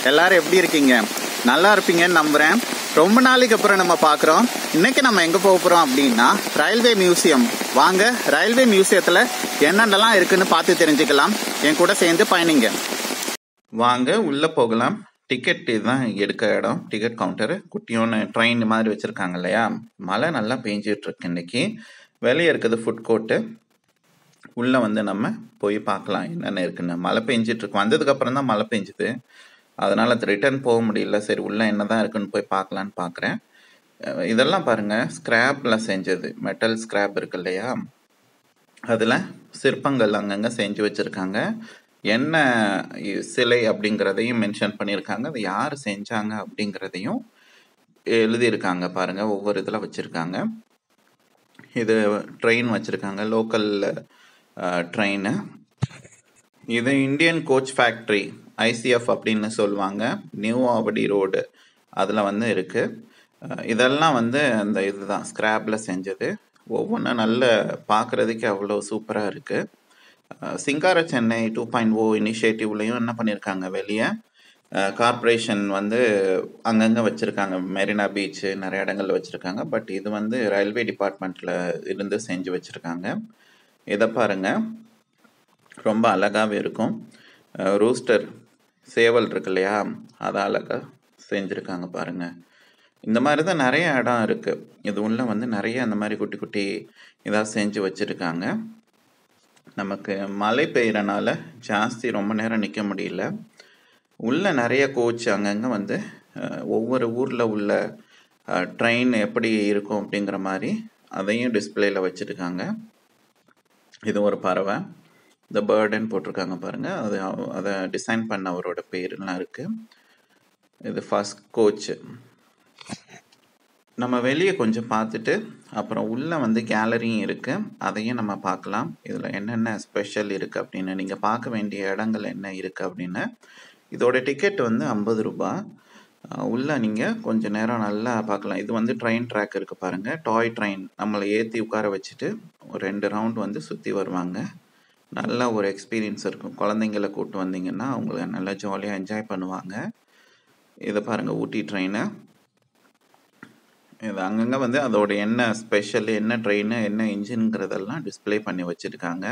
எல்லாரும் எப்படி இருக்கீங்க நல்லா இருப்பீங்கன்னு நம்புறேன் ரொம்ப நாளைக்கு அப்புறம் நம்ம பார்க்குறோம் இன்னைக்கு நம்ம எங்க போக போறோம் அப்படின்னா ரயில்வே மியூசியம் வாங்க ரயில்வே மியூசியத்துல என்னென்னலாம் இருக்குன்னு பார்த்து தெரிஞ்சுக்கலாம் என் கூட சேர்ந்து பயணிங்க வாங்க உள்ள போகலாம் டிக்கெட் இதுதான் எடுக்க இடம் டிக்கெட் கவுண்டர் குட்டியோன்னு ட்ரெயின் மாதிரி வச்சிருக்காங்க இல்லையா மழை நல்லா பெஞ்சிட்டு இருக்கு இன்னைக்கு வெளியே இருக்குது ஃபுட் கோர்ட்டு உள்ளே வந்து நம்ம போய் பார்க்கலாம் என்னென்ன இருக்குன்னு மழை பெஞ்சிட்டு இருக்கு வந்ததுக்கு அப்புறம் தான் மழை பெஞ்சுது அதனால அது ரிட்டர்ன் போக முடியல சரி உள்ளே என்ன தான் இருக்குன்னு போய் பார்க்கலான்னு பார்க்குறேன் அஹ் இதெல்லாம் பாருங்க ஸ்கிராப்ல செஞ்சது மெட்டல் ஸ்கிராப் இருக்கு இல்லையா அதில் சிற்பங்கள் அங்கங்கே செஞ்சு வச்சுருக்காங்க என்ன இ- சிலை அப்படிங்கிறதையும் மென்ஷன் பண்ணியிருக்காங்க அது யார் செஞ்சாங்க அப்படிங்கிறதையும் எழுதியிருக்காங்க பாருங்க ஒவ்வொரு இதில் வச்சுருக்காங்க இது ட்ரெயின் வச்சுருக்காங்க லோக்கல் ட்ரெயின் இது இந்தியன் கோச் ஃபேக்ட்ரி ஐசிஎஃப் அப்படின்னு சொல்லுவாங்க நியூ ஆவடி ரோடு அதில் வந்து இருக்குது இதெல்லாம் வந்து அந்த இதுதான் ஸ்கிராப்பில் செஞ்சது ஒவ்வொன்றும் நல்ல பார்க்குறதுக்கு அவ்வளோ சூப்பராக இருக்குது Singara Chennai two point O இனிஷியேட்டிவ்லையும் என்ன பண்ணியிருக்காங்க வெளியே கார்ப்பரேஷன் வந்து அங்கங்கே வச்சுருக்காங்க மெரினா பீச்சு நிறைய இடங்கள்ல வச்சுருக்காங்க பட் இது வந்து ரயில்வே டிபார்ட்மெண்ட்டில் இருந்து செஞ்சு வச்சுருக்காங்க இதை பாருங்கள் ரொம்ப அழகாகவே இருக்கும் ரூஸ்டர் சேவல் இருக்கு இல்லையா அதை அழகாக செஞ்சுருக்காங்க பாருங்க இந்த மாதிரி தான் நிறைய இடம் இருக்குது இது உள்ள வந்து நிறைய அந்த மாதிரி குட்டி குட்டி இதாக செஞ்சு வச்சுருக்காங்க நமக்கு மழை பெய்யறனால ஜாஸ்தி ரொம்ப நேரம் நிற்க முடியல உள்ள நிறைய கோச் அங்கங்கே வந்து அஹ், ஒவ்வொரு ஊரில் உள்ள ட்ரெயின் எப்படி இருக்கும் அப்படிங்கிற மாதிரி அதையும் டிஸ்பிளேல வச்சுருக்காங்க இது ஒரு பறவை இந்த பேர்டுன்னு போட்டிருக்காங்க பாருங்க அது அவ- அதை டிசைன் பண்ண அவரோட பேருலாம் இருக்கு இது ஃபர்ஸ்ட் கோச் நம்ம வெளியே கொஞ்சம் பார்த்துட்டு அப்புறம் உள்ள வந்து கேலரியும் இருக்கு அதையும் நம்ம பார்க்கலாம் இதில் என்னென்ன ஸ்பெஷல் இருக்கு அப்படின்னு நீங்கள் பார்க்க வேண்டிய இடங்கள் என்ன இருக்கு அப்படின்னு இதோட டிக்கெட் வந்து ஐம்பது ரூபாய் அஹ் உள்ள நீங்கள் கொஞ்ச நேரம் நல்லா பார்க்கலாம் இது வந்து ட்ரெயின் ட்ராக் இருக்கு பாருங்க டாய் ட்ரெயின் நம்மளை ஏற்றி உட்கார வச்சுட்டு ஒரு ரெண்டு ரவுண்ட் வந்து சுற்றி வருவாங்க நல்ல ஒரு எக்ஸ்பீரியன்ஸ் இருக்கும் குழந்தைங்கள கூட்டு வந்தீங்கன்னா அவங்க நல்லா ஜாலியாக என்ஜாய் பண்ணுவாங்க இதை பாருங்க ஊட்டி ட்ரெயினு இது அங்கங்கே வந்து அதோட என்ன ஸ்பெஷல் என்ன ட்ரெயின் என்ன இன்ஜின்ங்கிறதெல்லாம் டிஸ்ப்ளே பண்ணி வச்சுருக்காங்க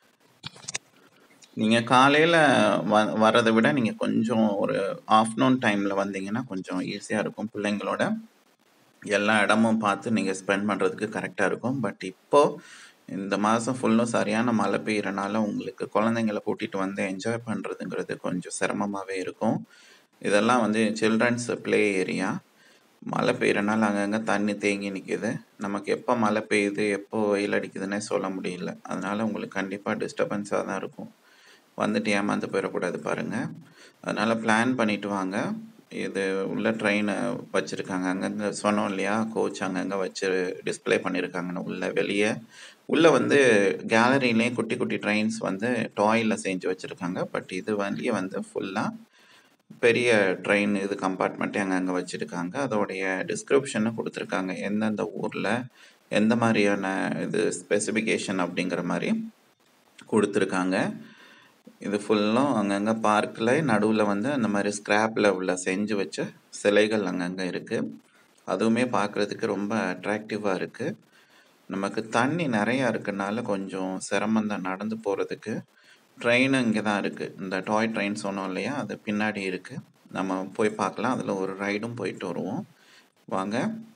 நீங்கள் காலையில் வ வரதை விட நீங்கள் கொஞ்சம் ஒரு ஆஃப்டர்நூன் டைமில் வந்தீங்கன்னா கொஞ்சம் ஈஸியாக இருக்கும் பிள்ளைங்களோட எல்லா இடமும் பார்த்து நீங்கள் ஸ்பெண்ட் பண்ணுறதுக்கு கரெக்டாக இருக்கும் பட் இப்போ இந்த மாதம் ஃபுல்லும் சரியான மழை பெய்யறனால உங்களுக்கு குழந்தைங்கள கூட்டிகிட்டு வந்து என்ஜாய் பண்ணுறதுங்கிறது கொஞ்சம் சிரமமாகவே இருக்கும் இதெல்லாம் வந்து சில்ட்ரன்ஸ் ப்ளே ஏரியா மழை பெய்யறனால அங்கங்கே தண்ணி தேங்கி நிற்கிது நமக்கு எப்போ மழை பெய்யுது எப்போ வெயில் அடிக்குதுன்னே சொல்ல முடியல அதனால உங்களுக்கு கண்டிப்பாக டிஸ்டர்பன்ஸாக தான் இருக்கும் வந்துட்டு ஏமாந்து போயிடக்கூடாது பாருங்கள் அதனால பிளான் பண்ணிட்டு வாங்க இது உள்ள ட்ரெயினை வச்சுருக்காங்க அங்கங்கே சொன்னோம் இல்லையா கோச் அங்கங்கே வச்சு டிஸ்ப்ளே பண்ணியிருக்காங்கன்னு உள்ள வெளியே உள்ளே வந்து கேலரியிலே குட்டி குட்டி ட்ரெயின்ஸ் வந்து டாயில் செஞ்சு வச்சுருக்காங்க பட் இது வெளியே வந்து ஃபுல்லாக பெரிய ட்ரெயின் இது கம்பார்ட்மெண்ட்டே அங்கங்கே வச்சுருக்காங்க அதோடைய டிஸ்கிரிப்ஷனும் கொடுத்துருக்காங்க எந்தெந்த ஊரில் எந்த மாதிரியான இது ஸ்பெசிஃபிகேஷன் அப்படிங்கிற மாதிரி கொடுத்துருக்காங்க இது ஃபுல்லும் அங்கங்கே பார்க்கில் நடுவில் வந்து அந்த மாதிரி ஸ்கிராப்பில் உள்ள செஞ்சு வச்ச சிலைகள் அங்கங்கே இருக்குது அதுவுமே பார்க்குறதுக்கு ரொம்ப அட்ராக்டிவாக இருக்குது நமக்கு தண்ணி நிறையா இருக்கனால கொஞ்சம் சிரமம் தான் நடந்து போகிறதுக்கு ட்ரெயினும் இங்கே தான் இருக்குது இந்த டாய் ட்ரெயின் சொன்னோம் இல்லையா அது பின்னாடி இருக்குது நம்ம போய் பார்க்கலாம் அதில் ஒரு ரைடும் போயிட்டு வருவோம் வாங்க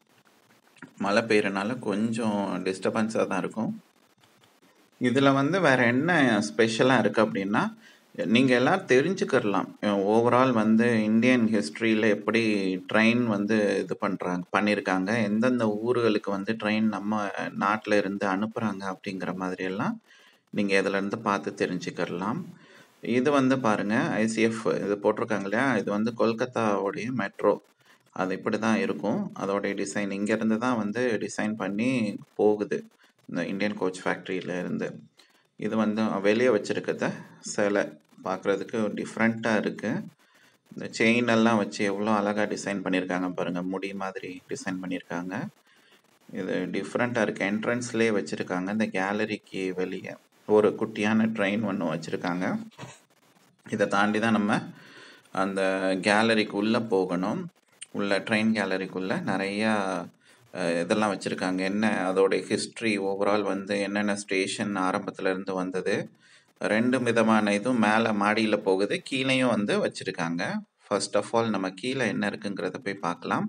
மழை பெய்யறனால கொஞ்சம் டிஸ்டர்பன்ஸாக தான் இருக்கும் இதில் வந்து வேற என்ன ஸ்பெஷலாக இருக்குது அப்படின்னா நீங்கள் எல்லாம் தெரிஞ்சுக்கிறலாம் ஓவரால் வந்து இந்தியன் ஹிஸ்ட்ரியில் எப்படி ட்ரெயின் வந்து இது பண்ணுறாங்க பண்ணியிருக்காங்க எந்தெந்த ஊர்களுக்கு வந்து ட்ரெயின் நம்ம நாட்டில் இருந்து அனுப்புகிறாங்க அப்படிங்கிற மாதிரியெல்லாம் நீங்கள் இதிலேருந்து பார்த்து தெரிஞ்சுக்கிறலாம் இது வந்து பாருங்கள் ஐசிஎஃப் இது போட்டிருக்காங்க இல்லையா இது வந்து கொல்கத்தாவுடைய மெட்ரோ அது இப்படி தான் இருக்கும் அதோடைய டிசைன் இங்கேருந்து தான் வந்து டிசைன் பண்ணி போகுது இந்த இந்தியன் கோச் ஃபேக்ட்ரியில இருந்து இது வந்து வெளியே வச்சிருக்கிறத சிலை பார்க்குறதுக்கு டிஃப்ரெண்ட்டாக இருக்குது இந்த செயின் எல்லாம் வச்சு எவ்வளோ அழகாக டிசைன் பண்ணியிருக்காங்க பாருங்கள் முடி மாதிரி டிசைன் பண்ணியிருக்காங்க இது டிஃப்ரெண்ட்டாக இருக்குது என்ட்ரன்ஸ்லேயே வச்சுருக்காங்க இந்த கேலரிக்கு வெளியே ஒரு குட்டியான ட்ரெயின் ஒன்று வச்சுருக்காங்க இதை தாண்டி தான் நம்ம அந்த கேலரிக்கு உள்ளே போகணும் உள்ள ட்ரெயின் கேலரிக்குள்ளே நிறையா அஹ், இதெல்லாம் வச்சுருக்காங்க என்ன அதோடைய ஹிஸ்ட்ரி ஓவரால் வந்து என்னென்ன ஸ்டேஷன் ஆரம்பத்துல இருந்து வந்தது ரெண்டு விதமான இதுவும் மேலே மாடியில் போகுது கீழேயும் வந்து வச்சுருக்காங்க ஃபர்ஸ்ட் ஆஃப் ஆல் நம்ம கீழே என்ன இருக்குங்கிறத போய் பார்க்கலாம்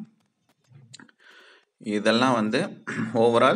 இதெல்லாம் வந்து ஓவரால்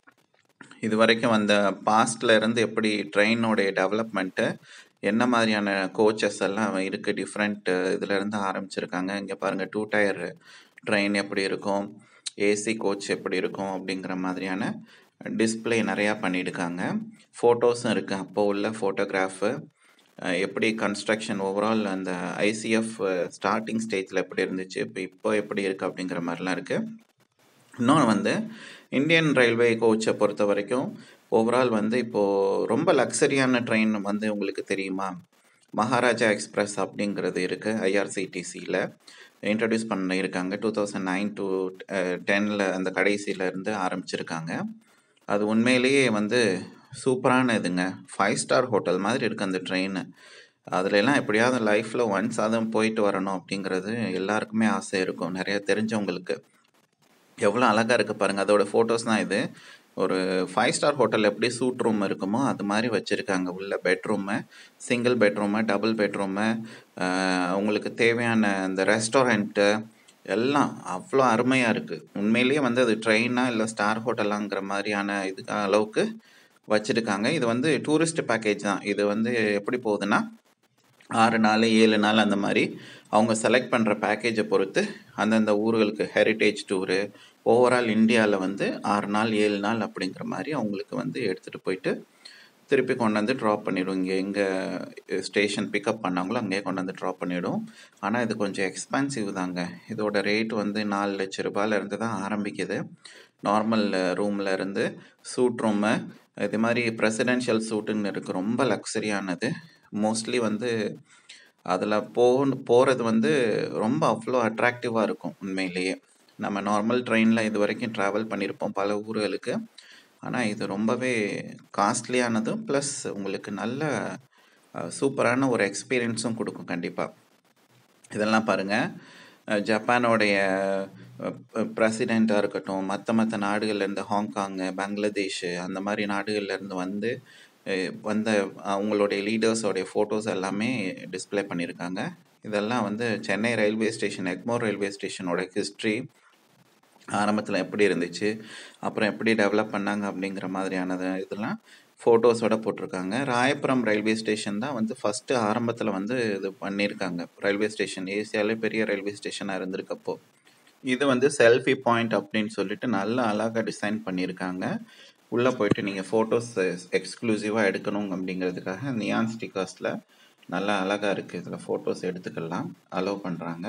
இது வரைக்கும் வந்த பாஸ்ட்ல இருந்து எப்படி ட்ரெயினோடைய டெவலப்மெண்ட்டு என்ன மாதிரியான கோச்சஸ் எல்லாம் இருக்குது டிஃப்ரெண்ட் இதுலேருந்து ஆரம்பிச்சிருக்காங்க இங்கே பாருங்கள் டூ டயர் ட்ரெயின் எப்படி இருக்கும் ஏசி கோச் எப்படி இருக்கும் அப்படிங்கிற மாதிரியான டிஸ்ப்ளே நிறையா பண்ணியிருக்காங்க ஃபோட்டோஸும் இருக்குது அப்போ உள்ள ஃபோட்டோகிராஃபு எப்படி கன்ஸ்ட்ரக்ஷன் ஓவரால் அந்த ஐசிஎஃப் ஸ்டார்டிங் ஸ்டேஜில் எப்படி இருந்துச்சு இப்போ இப்போ எப்படி இருக்குது அப்படிங்கிற மாதிரிலாம் இருக்குது இன்னொன்று வந்து இந்தியன் ரயில்வே கோச்சை பொறுத்த வரைக்கும் ஓவரால் வந்து இப்போது ரொம்ப லக்ஸரியான ட்ரெயின் வந்து உங்களுக்கு தெரியுமா மகாராஜா எக்ஸ்பிரஸ் அப்படிங்கிறது இருக்குது ஐஆர்சிடிசியில் இன்ட்ரடியூஸ் பண்ண இருக்காங்க டூ தௌசண்ட் நைன் டு டெனில் அந்த கடைசியில இருந்து ஆரம்பிச்சிருக்காங்க அது உண்மையிலேயே வந்து சூப்பரான இதுங்க ஃபைவ் ஸ்டார் ஹோட்டல் மாதிரி இருக்குது அந்த ட்ரெயின் அதுல எல்லாம் எப்படியாவது லைஃப்பில் ஒன்ஸ் அதுவும் போயிட்டு வரணும் அப்படிங்கிறது எல்லாருக்குமே ஆசை இருக்கும் நிறைய தெரிஞ்சவங்களுக்கு எவ்வளோ அழகாக இருக்குது பாருங்கள் அதோட ஃபோட்டோஸ் தான் இது ஒரு ஃபைவ் ஸ்டார் ஹோட்டல் எப்படி சூட் ரூம் இருக்குமோ அது மாதிரி வச்சுருக்காங்க உள்ள bedroom single bedroom double bedroom உங்களுக்கு தேவையான இந்த ரெஸ்டாரண்ட்டு எல்லாம் அவ்வளோ அருமையாக இருக்குது உண்மையிலேயே வந்து அது ட்ரெயினா இல்லை ஸ்டார் ஹோட்டலாங்கிற மாதிரியான இதுக்கு அளவுக்கு வச்சுருக்காங்க இது வந்து டூரிஸ்ட் பேக்கேஜ் தான் இது வந்து எப்படி போகுதுன்னா ஆறு நாள் ஏழு நாள் அந்த மாதிரி அவங்க செலக்ட் பண்ணுற பேக்கேஜை பொறுத்து அந்தந்த ஊர்களுக்கு ஹெரிட்டேஜ் டூரு ஓவரால் இந்தியாவில் வந்து ஆறு நாள் ஏழு நாள் அப்படிங்கிற மாதிரி அவங்களுக்கு வந்து எடுத்துகிட்டு போயிட்டு திருப்பி கொண்டு வந்து ட்ராப் பண்ணிடும் இங்கே எங்கே ஸ்டேஷன் பிக்கப் பண்ணாங்களோ அங்கேயே கொண்டு வந்து ட்ராப் பண்ணிவிடும் ஆனால் இது கொஞ்சம் எக்ஸ்பென்சிவ் தாங்க இதோட ரேட் வந்து நாலு லட்ச ரூபாயில இருந்து தான் ஆரம்பிக்குது நார்மல் ரூமில் இருந்து சூட் ரூமு இது மாதிரி பிரசிடென்ஷியல் சூட்டுன்னு இருக்குது ரொம்ப லக்ஸரியானது மோஸ்ட்லி வந்து அதில் போ போகிறது வந்து ரொம்ப அவ்வளோ அட்ராக்டிவாக இருக்கும் உண்மையிலேயே நம்ம நார்மல் ட்ரெயினில் இது வரைக்கும் ட்ராவல் பண்ணியிருப்போம் பல ஊர்களுக்கு ஆனால் இது ரொம்பவே காஸ்ட்லியானதும் ப்ளஸ் உங்களுக்கு நல்ல அஹ், சூப்பரான ஒரு எக்ஸ்பீரியன்ஸும் கொடுக்கும் கண்டிப்பாக இதெல்லாம் பாருங்கள் ஜப்பானோடைய பிரசிடெண்ட்டாக இருக்கட்டும் மற்ற மற்ற நாடுகள்லேருந்து ஹாங்காங்கு பங்களாதேஷ் அந்த மாதிரி நாடுகள்லேருந்து வந்து அஹ், வந்த அவங்களுடைய லீடர்ஸோடைய ஃபோட்டோஸ் எல்லாமே டிஸ்ப்ளே பண்ணியிருக்காங்க இதெல்லாம் வந்து Chennai railway station Egmore railway ஸ்டேஷனோட ஹிஸ்ட்ரி ஆரம்பத்தில் எப்படி இருந்துச்சு அப்புறம் எப்படி டெவலப் பண்ணாங்க அப்படிங்கிற மாதிரியானது இதெல்லாம் ஃபோட்டோஸோட போட்டிருக்காங்க ராயபுரம் ரயில்வே ஸ்டேஷன் தான் வந்து ஃபஸ்ட்டு ஆரம்பத்தில் வந்து இது பண்ணியிருக்காங்க ரயில்வே ஸ்டேஷன் ஏசியாலே பெரிய ரயில்வே ஸ்டேஷனாக இருந்திருக்கப்போ இது வந்து செல்ஃபி பாயிண்ட் அப்படின்னு சொல்லிட்டு நல்ல அழகாக டிசைன் பண்ணியிருக்காங்க உள்ளே போயிட்டு நீங்கள் ஃபோட்டோஸ் எக்ஸ்க்ளூசிவாக எடுக்கணும் அப்படிங்கிறதுக்காக நியான் ஸ்டிக்கர்ஸில் நல்லா அழகாக இருக்குது இதில் ஃபோட்டோஸ் எடுத்துக்கலாம் அலோவ் பண்ணுறாங்க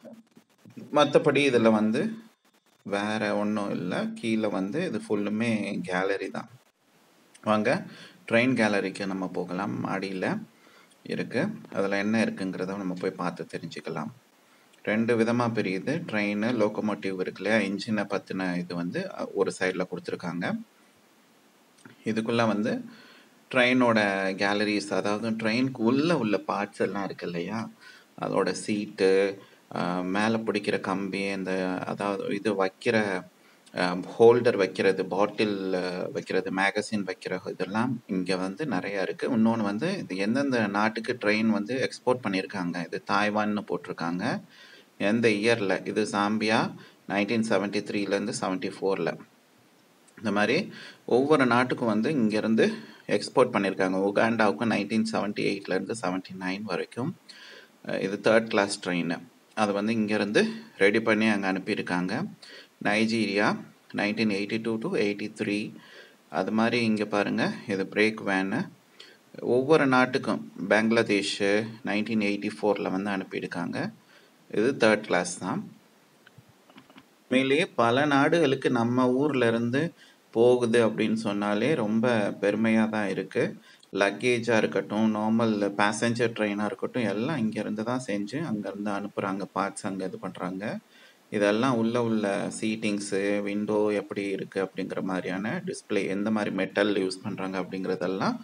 மற்றபடி இதில் வந்து வேற ஒன்றும் இல்லை கீழே வந்து இது ஃபுல்லுமே கேலரி தான் வாங்க ட்ரெயின் கேலரிக்கு நம்ம போகலாம் மாடியில் இருக்குது அதில் என்ன இருக்குங்கிறத நம்ம போய் பார்த்து தெரிஞ்சுக்கலாம் ரெண்டு விதமாக பிரியுது ட்ரெயின் லோக்கோமோட்டிவ் இருக்கு இல்லையா இன்ஜினை பற்றின இது வந்து அஹ், ஒரு சைடில் கொடுத்துருக்காங்க இதுக்குள்ளே வந்து ட்ரெயினோட கேலரிஸ் அதாவது ட்ரெயினுக்கு உள்ளே உள்ள பார்ட்ஸ் எல்லாம் இருக்கு இல்லையா அதோட சீட்டு மேலே பிடிக்கிற கம்பி இந்த அதாவது இது வைக்கிற ஹோல்டர் வைக்கிறது பாட்டில் வைக்கிறது மேகசின் வைக்கிற இதெல்லாம் இங்கே வந்து நிறையா இருக்குது இன்னொன்று வந்து இது எந்தெந்த நாட்டுக்கு ட்ரெயின் வந்து எக்ஸ்போர்ட் பண்ணியிருக்காங்க இது தாய்வான்னு போட்டிருக்காங்க எந்த இயரில் இது சாம்பியா நைன்டீன் செவன்ட்டி த்ரீலேருந்து செவன்ட்டி ஃபோரில் இந்த மாதிரி ஒவ்வொரு நாட்டுக்கும் வந்து இங்கேருந்து எக்ஸ்போர்ட் பண்ணியிருக்காங்க உகாண்டாவுக்கு நைன்டீன் செவன்ட்டி எயிட்லேருந்து செவன்ட்டி நைன் வரைக்கும் அஹ் இது தேர்ட் கிளாஸ் ட்ரெயின் அது வந்து இங்கேருந்து ரெடி பண்ணி அங்கே அனுப்பியிருக்காங்க Nigeria nineteen eighty two to eighty three அது மாதிரி இங்கே பாருங்கள் இது பிரேக் வேனு ஒவ்வொரு நாட்டுக்கும் பங்களாதேஷு நைன்டீன் எயிட்டி ஃபோரில் வந்து அனுப்பியிருக்காங்க இது தேர்ட் கிளாஸ் தான் உண்மையிலேயே பல நாடுகளுக்கு நம்ம ஊர்ல இருந்து போகுது அப்படின்னு சொன்னாலே ரொம்ப பெருமையாக தான் இருக்குது லக்கேஜாக இருக்கட்டும் நார்மல் பேசஞ்சர் ட்ரெயினாக இருக்கட்டும் எல்லாம் இங்கேருந்து தான் செஞ்சு அங்கேருந்து அனுப்புகிறாங்க பார்ட்ஸ் அங்கே இது பண்ணுறாங்க இதெல்லாம் உள்ள உள்ள சீட்டிங்ஸு விண்டோ எப்படி இருக்குது அப்படிங்கிற மாதிரியான டிஸ்ப்ளே எந்த மாதிரி மெட்டல் யூஸ் பண்ணுறாங்க அப்படிங்கிறதெல்லாம்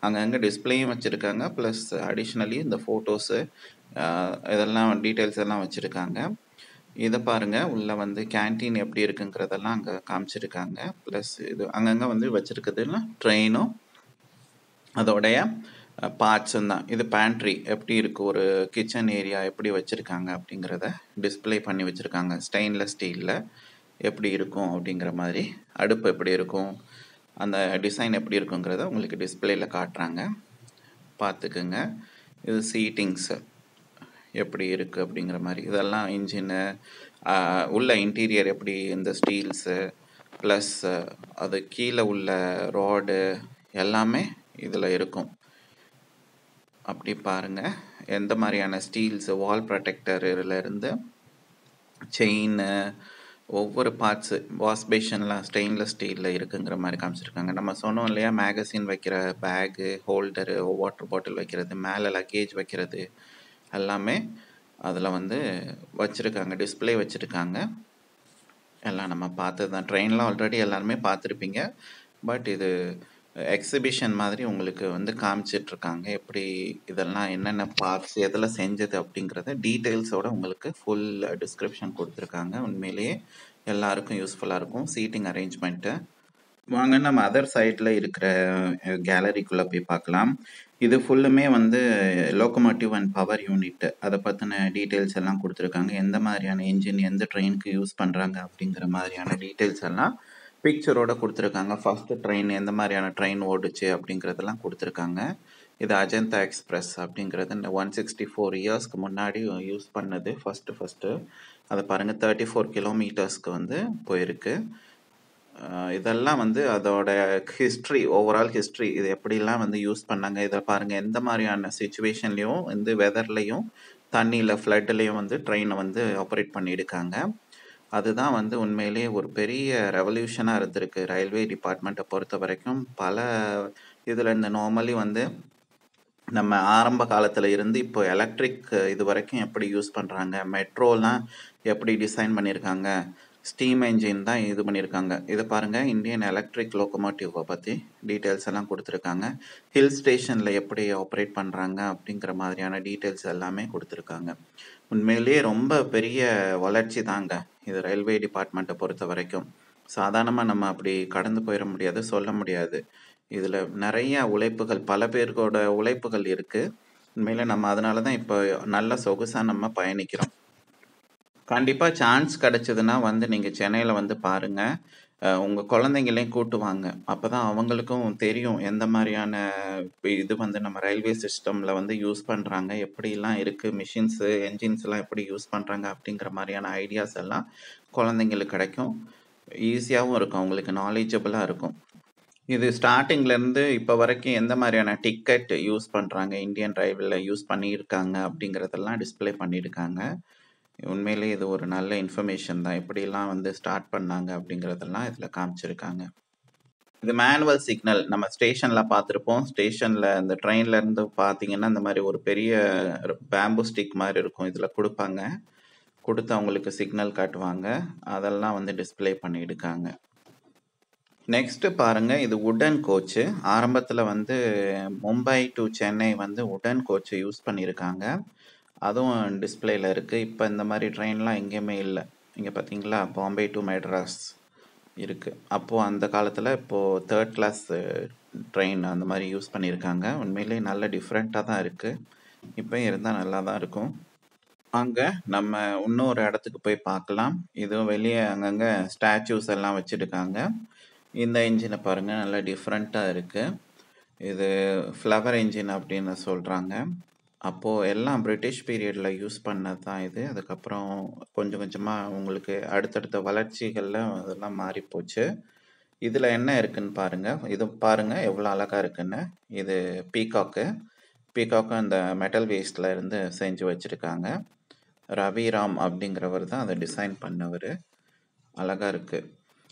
அங்கங்கே டிஸ்ப்ளேயும் வச்சுருக்காங்க ப்ளஸ் அடிஷ்னலி இந்த ஃபோட்டோஸு இதெல்லாம் டீட்டெயில்ஸ் எல்லாம் வச்சுருக்காங்க இதை பாருங்கள் உள்ளே வந்து கேன்டீன் எப்படி இருக்குங்கிறதெல்லாம் அங்கே காமிச்சிருக்காங்க ப்ளஸ் இது அங்கங்கே வந்து வச்சுருக்குதுன்னா ட்ரெயினும் அதோடைய பார்ட்ஸும் தான் இது பேண்ட்ரி எப்படி இருக்குது ஒரு கிச்சன் ஏரியா எப்படி வச்சுருக்காங்க அப்படிங்கிறத டிஸ்ப்ளே பண்ணி வச்சுருக்காங்க ஸ்டெயின்லெஸ் ஸ்டீலில் எப்படி இருக்கும் அப்படிங்கிற மாதிரி அடுப்பு எப்படி இருக்கும் அந்த டிசைன் எப்படி இருக்குங்கிறத உங்களுக்கு டிஸ்பிளேயில் காட்டுறாங்க பார்த்துக்குங்க இது சீட்டிங்ஸு எப்படி இருக்குது அப்படிங்கிற மாதிரி இதெல்லாம் இன்ஜினு உள்ள இன்டீரியர் எப்படி இந்த ஸ்டீல்ஸு ப்ளஸ் அது கீழே உள்ள ரோடு எல்லாமே இதில் இருக்கும் அப்படி பாருங்கள் எந்த மாதிரியான ஸ்டீல்ஸு வால் ப்ரொடெக்டர்லேருந்து செயின் ஒவ்வொரு பார்ட்ஸு வாஷ் பேஷன்லாம் ஸ்டெயின்லெஸ் ஸ்டீலில் இருக்குங்கிற மாதிரி காமிச்சிருக்காங்க நம்ம சொன்னோம் இல்லையா மேகசின் வைக்கிற பேகு ஹோல்டரு வாட்டர் பாட்டில் வைக்கிறது மேலே லக்கேஜ் வைக்கிறது எல்லாமே அதில் வந்து வச்சுருக்காங்க டிஸ்பிளே வச்சுருக்காங்க எல்லாம் நம்ம பார்த்தது தான் ட்ரெயினில் ஆல்ரெடி எல்லாருமே பார்த்துருப்பீங்க பட் இது எக்ஸிபிஷன் மாதிரி உங்களுக்கு வந்து காமிச்சிட்ருக்காங்க எப்படி இதெல்லாம் என்னென்ன பார்ட்ஸ் எதில் செஞ்சது அப்படிங்கிறத டீட்டெயில்ஸோட உங்களுக்கு ஃபுல் டிஸ்கிரிப்ஷன் கொடுத்துருக்காங்க உண்மையிலேயே எல்லாருக்கும் யூஸ்ஃபுல்லாக இருக்கும் சீட்டிங் அரேஞ்ச்மெண்ட்டு வாங்க நம்ம அதர் சைடில் இருக்கிற கேலரிக்குள்ளே போய் பார்க்கலாம் இது ஃபுல்லுமே வந்து லோக்கோமோட்டிவ் அண்ட் பவர் யூனிட் அதை பற்றின டீட்டெயில்ஸ் எல்லாம் கொடுத்துருக்காங்க எந்த மாதிரியான இன்ஜின் எந்த ட்ரெயினுக்கு யூஸ் பண்ணுறாங்க அப்படிங்கிற மாதிரியான டீட்டெயில்ஸ் எல்லாம் பிக்சரோட கொடுத்துருக்காங்க ஃபஸ்ட்டு ட்ரெயின் எந்த மாதிரியான ட்ரெயின் ஓடுச்சு அப்படிங்கிறதெல்லாம் கொடுத்துருக்காங்க இது அஜந்தா எக்ஸ்பிரஸ் அப்படிங்கிறது இந்த ஒன் சிக்ஸ்டி ஃபோர் இயர்ஸ்க்கு முன்னாடி யூஸ் பண்ணது ஃபஸ்ட்டு ஃபஸ்ட்டு அதை பாருங்கள் தேர்ட்டி ஃபோர் கிலோமீட்டர்ஸ்க்கு வந்து போயிருக்கு இதெல்லாம் வந்து அதோட ஹிஸ்ட்ரி ஓவரால் ஹிஸ்ட்ரி இது எப்படிலாம் வந்து யூஸ் பண்ணாங்க இதை பாருங்கள் எந்த மாதிரியான சுச்சுவேஷன்லேயும் வந்து வெதர்லேயும் தண்ணியில் ஃப்ளட்லேயும் வந்து ட்ரெயினை வந்து ஆப்ரேட் பண்ணியிருக்காங்க அதுதான் வந்து உண்மையிலேயே ஒரு பெரிய ரெவல்யூஷனாக இருந்திருக்கு ரயில்வே டிபார்ட்மெண்ட்டை பொறுத்த வரைக்கும் பல இதில் இந்த நார்மலி வந்து நம்ம ஆரம்ப காலத்தில் இருந்து இப்போ எலக்ட்ரிக் இது வரைக்கும் எப்படி யூஸ் பண்ணுறாங்க மெட்ரோலாம் எப்படி டிசைன் பண்ணியிருக்காங்க ஸ்டீம் என்ஜின் தான் இது பண்ணியிருக்காங்க இது பாருங்கள் இந்தியன் எலக்ட்ரிக் லோக்கோமோட்டிவை பற்றி டீட்டெயில்ஸ் எல்லாம் கொடுத்துருக்காங்க ஹில் ஸ்டேஷனில் எப்படி ஆப்ரேட் பண்ணுறாங்க அப்படிங்கிற மாதிரியான டீட்டெயில்ஸ் எல்லாமே கொடுத்துருக்காங்க உண்மையிலேயே ரொம்ப பெரிய வளர்ச்சி தாங்க இது ரயில்வே டிபார்ட்மெண்ட்டை பொறுத்த வரைக்கும் சாதாரணமாக நம்ம அப்படி கடந்து போயிட முடியாது சொல்ல முடியாது இதில் நிறைய உழைப்புகள் பல பேருக்கோட உழைப்புகள் இருக்குது உண்மையில் நம்ம அதனால தான் இப்போ நல்ல சொகுசாக நம்ம பயணிக்கிறோம் கண்டிப்பாக சான்ஸ் கிடச்சிதுன்னா வந்து நீங்கள் சென்னையில் வந்து பாருங்கள் உங்கள் குழந்தைங்களையும் கூட்டு வாங்க அப்போ தான் அவங்களுக்கும் தெரியும் எந்த மாதிரியான இது வந்து நம்ம ரயில்வே சிஸ்டமில் வந்து யூஸ் பண்ணுறாங்க எப்படிலாம் இருக்குது மிஷின்ஸு என்ஜின்ஸ்லாம் எப்படி யூஸ் பண்ணுறாங்க அப்படிங்கிற மாதிரியான ஐடியாஸ் எல்லாம் குழந்தைங்களுக்கு கிடைக்கும் ஈஸியாகவும் இருக்கும் அவங்களுக்கு நாலேஜபிளாக இருக்கும் இது ஸ்டார்டிங்லேருந்து இப்போ வரைக்கும் எந்த மாதிரியான டிக்கெட் யூஸ் பண்ணுறாங்க இந்தியன் ரயில்வேல யூஸ் பண்ணியிருக்காங்க அப்படிங்கிறதெல்லாம் டிஸ்பிளே பண்ணியிருக்காங்க உண்மையிலே இது ஒரு நல்ல இன்ஃபர்மேஷன் தான் எப்படிலாம் வந்து ஸ்டார்ட் பண்ணாங்க அப்படிங்கிறதெல்லாம் இதில் காமிச்சிருக்காங்க இது மேனுவல் சிக்னல் நம்ம ஸ்டேஷனில் பார்த்துருப்போம் ஸ்டேஷனில் இந்த ட்ரெயினில் இருந்து பார்த்தீங்கன்னா இந்த மாதிரி ஒரு பெரிய பேம்பு ஸ்டிக் மாதிரி இருக்கும் இதில் கொடுப்பாங்க கொடுத்து அவங்களுக்கு சிக்னல் காட்டுவாங்க அதெல்லாம் வந்து டிஸ்பிளே பண்ணியிருக்காங்க நெக்ஸ்ட்டு பாருங்கள் இது உடன் கோச்சு ஆரம்பத்தில் வந்து மும்பை டு சென்னை வந்து உடன் கோச்சு யூஸ் பண்ணியிருக்காங்க அதுவும் டிஸ்பிளேயில் இருக்குது இப்போ இந்த மாதிரி ட்ரெயின்லாம் எங்கேயுமே இல்லை இங்கே பார்த்தீங்களா பாம்பே டு மெட்ராஸ் இருக்குது அப்போது அந்த காலத்தில் இப்போது தேர்ட் கிளாஸ் ட்ரெயின் அந்த மாதிரி யூஸ் பண்ணியிருக்காங்க உண்மையிலே நல்ல டிஃப்ரெண்ட்டாக தான் இருக்குது இப்போ இருந்தால் நல்லா தான் இருக்கும் அங்கே நம்ம இன்னொரு இடத்துக்கு போய் பார்க்கலாம் இதுவும் வெளியே அங்கங்கே ஸ்டாச்சூஸ் எல்லாம் வச்சுருக்காங்க இந்த இன்ஜினை பாருங்கள் நல்லா டிஃப்ரெண்ட்டாக இருக்குது இது ஃப்ளவர் இன்ஜின் அப்படின்னு சொல்கிறாங்க அப்போது எல்லாம் பிரிட்டிஷ் பீரியடில் யூஸ் பண்ணது தான் இது அதுக்கப்புறம் கொஞ்சம் கொஞ்சமாக உங்களுக்கு அடுத்தடுத்த வளர்ச்சிகளில் அதெல்லாம் மாறி போச்சு இதில் என்ன இருக்குன்னு பாருங்கள் இது பாருங்கள் எவ்வளோ அழகாக இருக்குன்னு இது பீகாக்கு பீகாக்கு அந்த மெட்டல் வேஸ்டில் இருந்து செஞ்சு வச்சுருக்காங்க ரவிராம் அப்படிங்கிறவர் தான் அதை டிசைன் பண்ணவர் அழகாக இருக்குது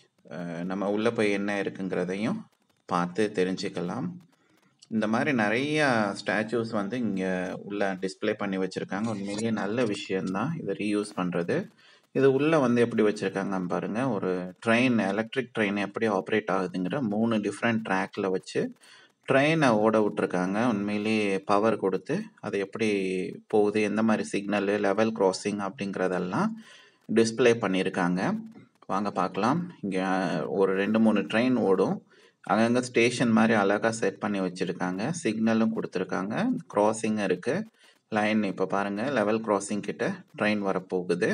நம்ம உள்ளே போய் என்ன இருக்குங்கிறதையும் பார்த்து தெரிஞ்சுக்கலாம் இந்த மாதிரி நிறைய ஸ்டாச்சூஸ் வந்து இங்கே உள்ள டிஸ்பிளே பண்ணி வச்சுருக்காங்க உண்மையிலேயே நல்ல விஷயந்தான் இதை ரீயூஸ் பண்ணுறது இது உள்ளே வந்து எப்படி வச்சுருக்காங்க பாருங்கள் ஒரு ட்ரெயின் எலக்ட்ரிக் ட்ரெயின் எப்படி ஆப்ரேட் ஆகுதுங்கிற மூணு டிஃப்ரெண்ட் ட்ராக்கில் வச்சு ட்ரெயினை ஓட விட்டுருக்காங்க உண்மையிலேயே பவர் கொடுத்து அது எப்படி போகுது எந்த மாதிரி சிக்னலு லெவல் கிராசிங் அப்படிங்கிறதெல்லாம் டிஸ்ப்ளே பண்ணியிருக்காங்க வாங்க பார்க்கலாம் இங்கே ஒரு ரெண்டு மூணு ட்ரெயின் ஓடும் அங்கங்கே ஸ்டேஷன் மாதிரி அழகாக செட் பண்ணி வச்சுருக்காங்க சிக்னலும் கொடுத்துருக்காங்க கிராசிங் இருக்குது லைன் இப்போ பாருங்கள் லெவல் கிராசிங் கிட்ட ட்ரெயின் வரப்போகுது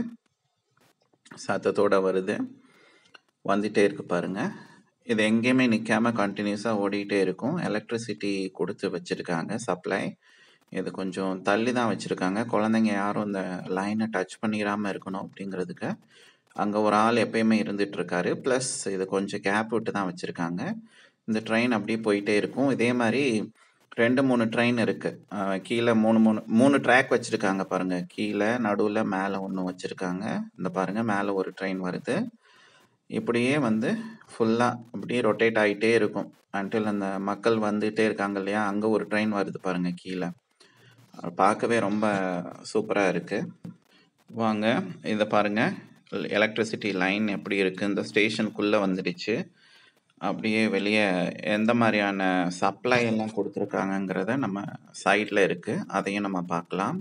சத்தத்தோட வருது வந்துட்டே இருக்கு பாருங்க இது எங்கேயுமே நிற்காம கண்டினியூஸாக ஓடிட்டே இருக்கும் எலக்ட்ரிசிட்டி கொடுத்து வச்சுருக்காங்க சப்ளை இது கொஞ்சம் தள்ளி தான் வச்சுருக்காங்க குழந்தைங்க யாரும் இந்த லைனை டச் பண்ணிடாமல் இருக்கணும் அப்படிங்கிறதுக்கு அங்கே ஒரு ஆள் எப்பயுமே இருந்துட்டு இருக்காரு ப்ளஸ் இது கொஞ்சம் கேப் விட்டு தான் வச்சுருக்காங்க இந்த ட்ரெயின் அப்படியே போயிட்டே இருக்கும் இதே மாதிரி ரெண்டு மூணு ட்ரெயின் இருக்குது கீழே மூணு மூணு மூணு ட்ராக் வச்சுருக்காங்க பாருங்கள் கீழே நடுவில் மேலே ஒன்று வச்சுருக்காங்க இந்த பாருங்கள் மேலே ஒரு ட்ரெயின் வருது இப்படியே வந்து ஃபுல்லாக அப்படியே ரொட்டேட் ஆகிட்டே இருக்கும் அன்டில் அந்த மக்கள் வந்துகிட்டே இருக்காங்க இல்லையா அங்கே ஒரு ட்ரெயின் வருது பாருங்கள் கீழே அது பார்க்கவே ரொம்ப சூப்பராக இருக்குது வாங்க இதை பாருங்கள் எலக்ட்ரிசிட்டி லைன் எப்படி இருக்குது இந்த ஸ்டேஷனுக்குள்ளே வந்துடுச்சு அப்படியே வெளியே எந்த மாதிரியான சப்ளை எல்லாம் கொடுத்துருக்காங்கங்கிறத நம்ம சைடில் இருக்குது அதையும் நம்ம பார்க்கலாம்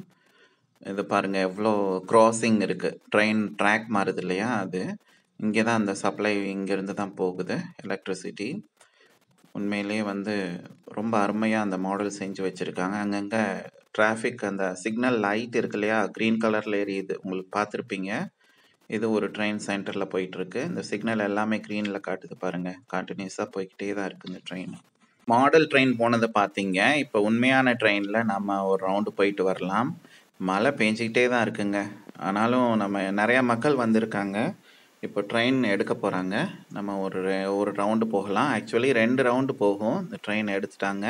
இது பாருங்கள் எவ்வளோ க்ராசிங் இருக்குது ட்ரெயின் ட்ராக் மாறுது இல்லையா அது இங்கே தான் அந்த சப்ளை இங்கேருந்து தான் போகுது எலக்ட்ரிசிட்டி உண்மையிலேயே வந்து ரொம்ப அருமையாக அந்த மாடல் செஞ்சு வச்சுருக்காங்க அங்கங்கே டிராஃபிக் அந்த சிக்னல் லைட் இருக்கு இல்லையா க்ரீன் கலரில் எரியுது உங்களுக்கு பார்த்துருப்பீங்க இது ஒரு ட்ரெயின் சென்டரில் போயிட்டுருக்கு இந்த சிக்னல் எல்லாமே க்ரீனில் காட்டுது பாருங்கள் கண்டினியூஸாக போய்கிட்டே தான் இருக்குது இந்த ட்ரெயின் மாடல் ட்ரெயின் போனதை பார்த்தீங்க இப்போ உண்மையான ட்ரெயினில் நம்ம ஒரு ரவுண்டு போயிட்டு வரலாம் மழை பெஞ்சிக்கிட்டே தான் இருக்குங்க ஆனாலும் நம்ம நிறையா மக்கள் வந்திருக்காங்க இப்போ ட்ரெயின் எடுக்க போகிறாங்க நம்ம ஒரு ரெ- ஒரு ரவுண்டு போகலாம் ஆக்சுவலி ரெண்டு ரவுண்டு போகும் இந்த ட்ரெயின் எடுத்துட்டாங்க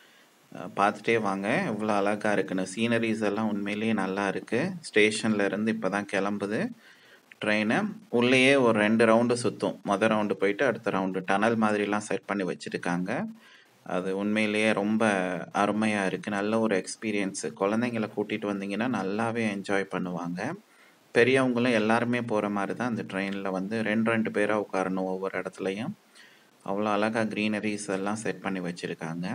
அஹ் பார்த்துட்டே வாங்க எவ்வளோ அழகாக இருக்குன்னு சீனரிஸ் எல்லாம் உண்மையிலேயே நல்லா இருக்குது ஸ்டேஷன்ல இருந்து இப்போ தான் கிளம்புது ட்ரெயினை உள்ளேயே ஒரு ரெண்டு ரவுண்டு சுற்றும் மொதல் ரவுண்டு போயிட்டு அடுத்த ரவுண்டு டனல் மாதிரிலாம் செட் பண்ணி வச்சுருக்காங்க அது உண்மையிலேயே ரொம்ப அருமையாக இருக்குது நல்ல ஒரு எக்ஸ்பீரியன்ஸு குழந்தைங்கள கூட்டிகிட்டு வந்தீங்கன்னா நல்லாவே என்ஜாய் பண்ணுவாங்க பெரியவங்களும் எல்லாருமே போகிற மாதிரி தான் அந்த ட்ரெயினில் வந்து ரெண்டு ரெண்டு பேராக உட்காரணும் ஒவ்வொரு இடத்துலையும் அவ்வளோ அழகாக க்ரீனரிஸ் எல்லாம் செட் பண்ணி வச்சுருக்காங்க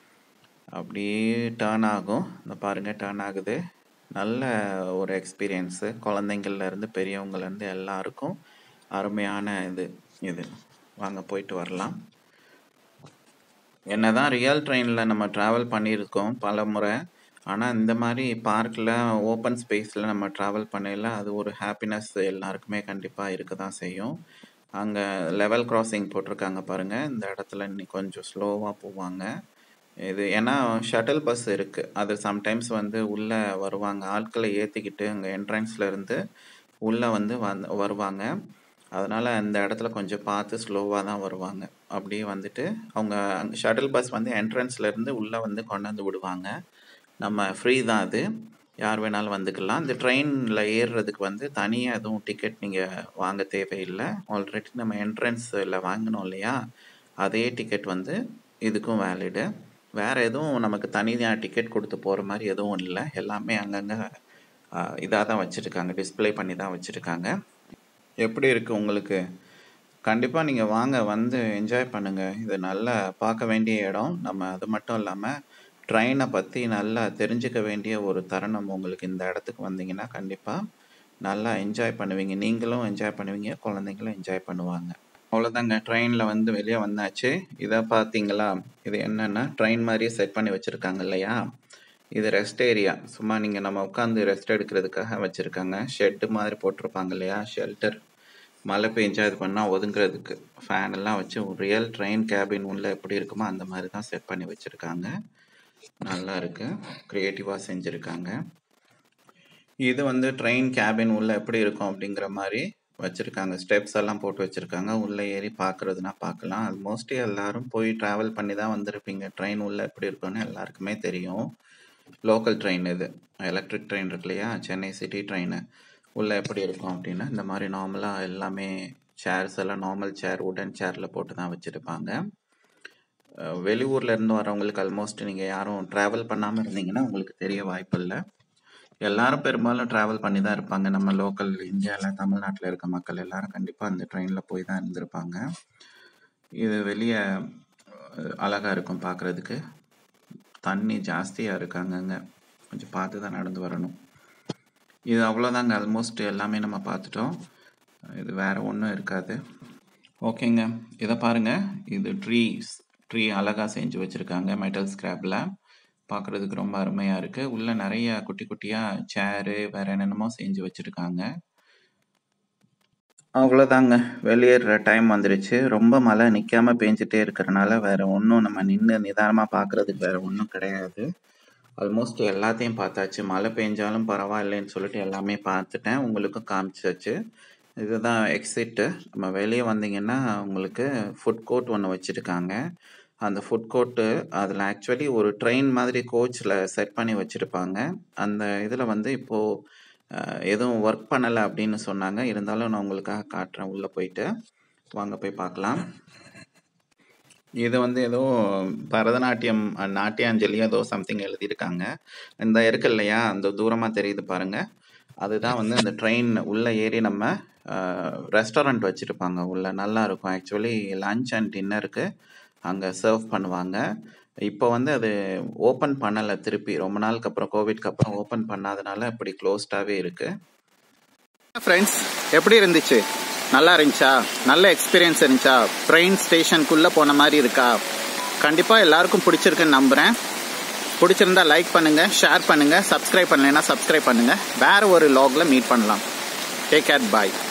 அப்படியே டேர்ன் ஆகும் இந்த பாருங்கள் டேர்ன் ஆகுது நல்ல ஒரு எக்ஸ்பீரியன்ஸு குழந்தைங்கள்லேருந்து பெரியவங்கலேருந்து எல்லாருக்கும் அருமையான இது இது வாங்க போயிட்டு வரலாம் என்னதான் ரியல் ட்ரெயினில் நம்ம ட்ராவல் பண்ணியிருக்கோம் பல முறை ஆனால் இந்த மாதிரி பார்க்கில் ஓப்பன் ஸ்பேஸில் நம்ம ட்ராவல் பண்ணையில் அது ஒரு ஹாப்பினஸ் எல்லாருக்குமே கண்டிப்பாக இருக்க தான் செய்யும் அங்கே லெவல் கிராசிங் போட்டிருக்காங்க பாருங்கள் இந்த இடத்துல இன்னி கொஞ்சம் ஸ்லோவாக போவாங்க இது ஏன்னா ஷட்டில் பஸ் இருக்குது அது சம்டைம்ஸ் வந்து உள்ளே வருவாங்க ஆட்களை ஏற்றிக்கிட்டு அங்கே என்ட்ரன்ஸில் இருந்து உள்ளே வந்து வந்து வருவாங்க அதனால் அந்த இடத்துல கொஞ்சம் பார்த்து ஸ்லோவாக தான் வருவாங்க அப்படியே வந்துட்டு அவங்க அங்கே ஷட்டில் பஸ் வந்து entrance-ல இருந்து உள்ளே வந்து கொண்டாந்து விடுவாங்க நம்ம ஃப்ரீ தான் அது யார் வேணாலும் வந்துக்கலாம் இந்த ட்ரெயினில் ஏறுறதுக்கு வந்து தனியாக எதுவும் டிக்கெட் நீங்கள் வாங்க தேவையில்லை ஆல்ரெடி நம்ம என்ட்ரன்ஸில் வாங்கினோம் இல்லையா அதே டிக்கெட் வந்து இதுக்கும் வேலிடு வேறு எதுவும் நமக்கு தனியாக டிக்கெட் கொடுத்து போகிற மாதிரி எதுவும் இல்லை எல்லாமே அங்கங்கே இதாக தான் வச்சுருக்காங்க டிஸ்ப்ளே பண்ணி தான் வச்சுருக்காங்க எப்படி இருக்குது உங்களுக்கு கண்டிப்பாக நீங்கள் வாங்க வந்து என்ஜாய் பண்ணுங்கள் இது நல்லா பார்க்க வேண்டிய இடம் நம்ம அது மட்டும் இல்லாமல் ட்ரெயினை பற்றி நல்லா தெரிஞ்சுக்க வேண்டிய ஒரு தருணம் உங்களுக்கு இந்த இடத்துக்கு வந்தீங்கன்னா கண்டிப்பாக நல்லா என்ஜாய் பண்ணுவீங்க நீங்களும் என்ஜாய் பண்ணுவீங்க குழந்தைங்களும் என்ஜாய் பண்ணுவாங்க அவ்வளோதாங்க ட்ரெயினில் வந்து வெளியே வந்தாச்சு இதை பார்த்தீங்களா இது என்னென்னா ட்ரெயின் மாதிரியே செட் பண்ணி வச்சுருக்காங்க இல்லையா இது ரெஸ்ட் ஏரியா சும்மா நீங்கள் நம்ம உட்காந்து ரெஸ்ட் எடுக்கிறதுக்காக வச்சுருக்காங்க ஷெட்டு மாதிரி போட்டிருப்பாங்க இல்லையா ஷெல்டர் மழை பெஞ்சா இது பண்ணால் ஒதுங்குறதுக்கு ஃபேன் எல்லாம் வச்சு ஒரு ரியல் ட்ரெயின் கேபின் உள்ள எப்படி இருக்குமோ அந்த மாதிரி தான் செட் பண்ணி வச்சுருக்காங்க நல்லா இருக்கு க்ரியேட்டிவாக செஞ்சுருக்காங்க இது வந்து ட்ரெயின் கேபின் உள்ள எப்படி இருக்கும் அப்படிங்கிற மாதிரி வச்சுருக்காங்க ஸ்டெப்ஸ் எல்லாம் போட்டு வச்சுருக்காங்க உள்ளே ஏறி பார்க்குறதுனா பார்க்கலாம் அது மோஸ்ட்லி எல்லாரும் போய் ட்ராவல் பண்ணி தான் வந்திருப்பீங்க ட்ரெயின் உள்ள எப்படி இருக்கும்னு எல்லாருக்குமே தெரியும் லோக்கல் ட்ரெயின் இது எலக்ட்ரிக் ட்ரெயின் இருக்கு இல்லையா சென்னை சிட்டி ட்ரெயின் உள்ளே எப்படி இருக்கும் அப்படின்னா இந்த மாதிரி நார்மலாக எல்லாமே சேர்ஸ் எல்லாம் நார்மல் சேர் உடன் சேரில் போட்டு தான் வச்சுருப்பாங்க அஹ் வெளியூர்ல இருந்து வரவங்களுக்கு ஆல்மோஸ்ட் நீங்கள் யாரும் ட்ராவல் பண்ணாமல் இருந்தீங்கன்னா உங்களுக்கு தெரிய வாய்ப்பு இல்லை எல்லாரும் பெரும்பாலும் ட்ராவல் பண்ணி தான் இருப்பாங்க நம்ம லோக்கல் இந்தியாவில் தமிழ்நாட்டில் இருக்க மக்கள் எல்லாரும் கண்டிப்பாக அந்த ட்ரெயினில் போய் தான் இருந்திருப்பாங்க இது வெளியே அழகாக இருக்கும் பார்க்குறதுக்கு தண்ணி ஜாஸ்தியாக இருக்கு அங்கங்கே கொஞ்சம் பார்த்து தான் நடந்து வரணும் இது அவ்வளோதாங்க ஆல்மோஸ்ட் எல்லாமே நம்ம பார்த்துட்டோம் இது வேறு ஒன்றும் இருக்காது ஓகேங்க இதை பாருங்கள் இது ட்ரீஸ் ட்ரீ அழகாக செஞ்சு வச்சுருக்காங்க மெட்டல் ஸ்கிராப்பில் பார்க்குறதுக்கு ரொம்ப அருமையாக இருக்குது உள்ளே நிறைய குட்டி குட்டியாக சேரு வேறு என்னென்னமோ செஞ்சு வச்சுருக்காங்க அவ்வளோதாங்க வெளியேற டைம் வந்துருச்சு ரொம்ப மழை நிற்காம பேஞ்சிட்டே இருக்கிறனால வேறு ஒன்றும் நம்ம நின்று நிதானமாக பார்க்குறதுக்கு வேறு ஒன்றும் கிடையாது ஆல்மோஸ்ட் எல்லாத்தையும் பார்த்தாச்சு மழை பெஞ்சாலும் பரவாயில்லைன்னு சொல்லிட்டு எல்லாமே பார்த்துட்டேன் உங்களுக்கும் காமிச்சாச்சு இதுதான் எக்ஸிட்டு நம்ம வெளியே வந்தீங்கன்னா உங்களுக்கு ஃபுட் கோர்ட் ஒன்று வச்சுருக்காங்க அந்த ஃபுட் கோர்ட்டு அதில் ஆக்சுவலி ஒரு ட்ரெயின் மாதிரி கோச்சில் செட் பண்ணி வச்சுருப்பாங்க அந்த இதில் வந்து இப்போது எதுவும் ஒர்க் பண்ணலை அப்படின்னு சொன்னாங்க இருந்தாலும் நான் உங்களுக்காக காட்டுறேன் உள்ளே போயிட்டு வாங்க போய் பார்க்கலாம் இது வந்து ஏதோ பரதநாட்டியம் நாட்டியாஞ்சலி ஏதோ சம்திங் எழுதியிருக்காங்க இந்த இருக்கு இல்லையா அந்த தூரமாக தெரியுது பாருங்க அதுதான் வந்து அந்த ட்ரெயின் உள்ளே ஏறி நம்ம ரெஸ்டாரண்ட் வச்சுருப்பாங்க உள்ள நல்லா இருக்கும் ஆக்சுவலி லஞ்ச் அண்ட் டின்னருக்கு அங்கே சர்வ் பண்ணுவாங்க இப்போ வந்து அது ஓப்பன் பண்ணலை திருப்பி ரொம்ப நாளுக்கு அப்புறம் கோவிட்க்கு அப்புறம் ஓப்பன் பண்ணாதனால இப்படி க்ளோஸ்டாகவே இருக்குது ஃப்ரெண்ட்ஸ் எப்படி இருந்துச்சு நல்லா இருந்துச்சா நல்ல எக்ஸ்பீரியன்ஸ் இருந்துச்சா ட்ரெயின் ஸ்டேஷனுக்குள்ளே போன மாதிரி இருக்கா கண்டிப்பாக எல்லாருக்கும் பிடிச்சிருக்குன்னு நம்புகிறேன் பிடிச்சிருந்தா லைக் பண்ணுங்கள் ஷேர் பண்ணுங்கள் சப்ஸ்கிரைப் பண்ணலைன்னா சப்ஸ்கிரைப் பண்ணுங்கள் வேறு ஒரு லாகில் மீட் பண்ணலாம் டேக் கேர் பாய்